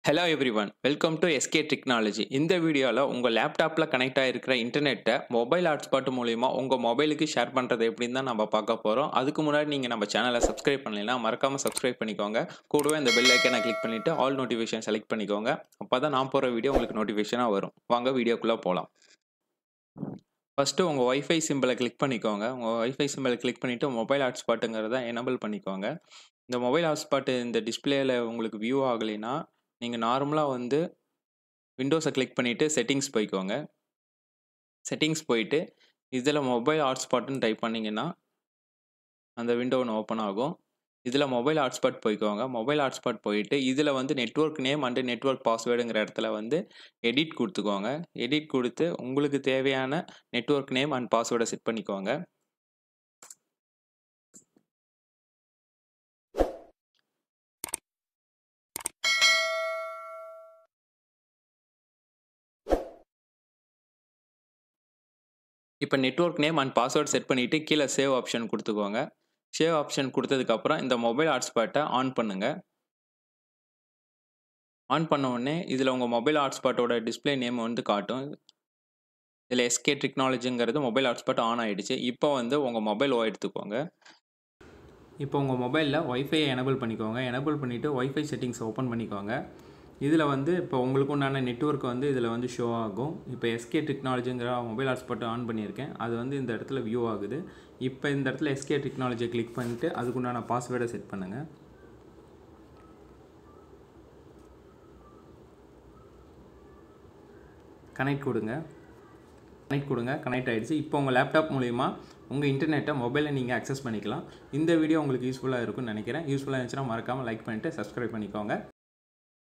hello everyone welcome to SK technology இந்த வீடியோவில் உங்கள் லேப்டாப்பில் கனெக்ட் ஆகிருக்கிற இன்டர்நெட்டை மொபைல் ஹாட்ஸ்பாட் மூலிமா உங்கள் மொபைலுக்கு ஷேர் பண்ணுறது எப்படின்னு தான் நம்ம பார்க்க போகிறோம் அதுக்கு முன்னாடி நீங்கள் நம்ம சேனலை சப்ஸ்கிரைப் பண்ணலைன்னா மறக்காமல் சப்ஸ்கிரைப் பண்ணிக்கோங்க கூடவே இந்த பெல் ஐக்கனை கிளிக் பண்ணிவிட்டு ஆல் நோட்டிஃபிகேஷன் செலக்ட் பண்ணிக்கோங்க அப்போ தான் நான் போகிற வீடியோ உங்களுக்கு நோட்டிஃபிகேஷனாக வரும் வாங்க வீடியோக்குள்ளே போகலாம் ஃபஸ்ட்டு உங்கள் ஒய்ஃபை சிம்பிளை கிளிக் பண்ணிக்கோங்க உங்கள் ஒய்ஃபை சிம்பிளை கிளிக் பண்ணிவிட்டு மொபைல் ஹாட்ஸ்பாட்டுங்கிறத எனபிள் பண்ணிக்கோங்க இந்த மொபைல் ஹாட்ஸ்பாட்டு இந்த டிஸ்பிளேயில் உங்களுக்கு வியூ ஆகலைன்னா நீங்கள் நார்மலாக வந்து விண்டோஸை கிளிக் பண்ணிவிட்டு செட்டிங்ஸ் போய்க்கோங்க செட்டிங்ஸ் போயிட்டு இதில் மொபைல் ஹாட்ஸ்பாட்னு டைப் பண்ணிங்கன்னா அந்த விண்டோ ஒன்று ஓப்பன் ஆகும் இதில் மொபைல் ஹாட்ஸ்பாட் போய்க்கோங்க மொபைல் ஹாட்ஸ்பாட் போயிட்டு இதில் வந்து நெட்ஒர்க் நேம் அண்டு நெட்ஒர்க் பாஸ்வேர்டுங்கிற இடத்துல வந்து எடிட் கொடுத்துக்கோங்க எடிட் கொடுத்து உங்களுக்கு தேவையான நெட்ஒர்க் நேம் அண்ட் பாஸ்வேர்டை செட் பண்ணிக்கோங்க இப்போ network name and password set பண்ணிவிட்டு கீழே சேவ் ஆப்ஷன் கொடுத்துக்கோங்க சேவ் ஆப்ஷன் கொடுத்ததுக்கப்புறம் இந்த மொபைல் ஹாட்ஸ்பாட்டை ஆன் பண்ணுங்கள் ஆன் பண்ண உடனே இதில் உங்கள் மொபைல் ஹாட்ஸ்பாட்டோட டிஸ்பிளே நேம் வந்து காட்டும் இதில் எஸ்கே டெக்னாலஜிங்கிறது மொபைல் ஹாட்ஸ்பாட் ஆன் ஆகிடுச்சு இப்போ வந்து உங்கள் மொபைல் எடுத்துக்கோங்க இப்போ உங்கள் மொபைலில் ஒய்ஃபை எனபிள் பண்ணிக்கோங்க எனபிள் பண்ணிவிட்டு ஒய்ஃபை செட்டிங்ஸ் ஓப்பன் பண்ணிக்கோங்க இதில் வந்து இப்போ உங்களுக்கு உண்டான நெட்ஒர்க் வந்து இதில் வந்து ஷோ ஆகும் இப்போ எஸ்கே டெக்னாலஜிங்கிற மொபைல் ஹாட்ஸ்பாட் ஆன் பண்ணியிருக்கேன் அது வந்து இந்த இடத்துல வியூ ஆகுது இப்போ இந்த இடத்துல எஸ்கே டெக்னாலஜியை கிளிக் பண்ணிவிட்டு அதுக்குண்டான பாஸ்வேர்டை செட் பண்ணுங்கள் கனெக்ட் கொடுங்க கனெக்ட் கொடுங்க கனெக்ட் ஆகிடுச்சு இப்போ உங்கள் லேப்டாப் மூலிமா உங்கள் இன்டர்நெட்டை மொபைலில் நீங்கள் அக்சஸ் பண்ணிக்கலாம் இந்த வீடியோ உங்களுக்கு யூஸ்ஃபுல்லாக இருக்கும்னு நினைக்கிறேன் யூஸ்ஃபுல்லாக இருந்துச்சுன்னா மறக்காமல் லைக் பண்ணிவிட்டு சப்ஸ்கிரைப் பண்ணிக்கோங்க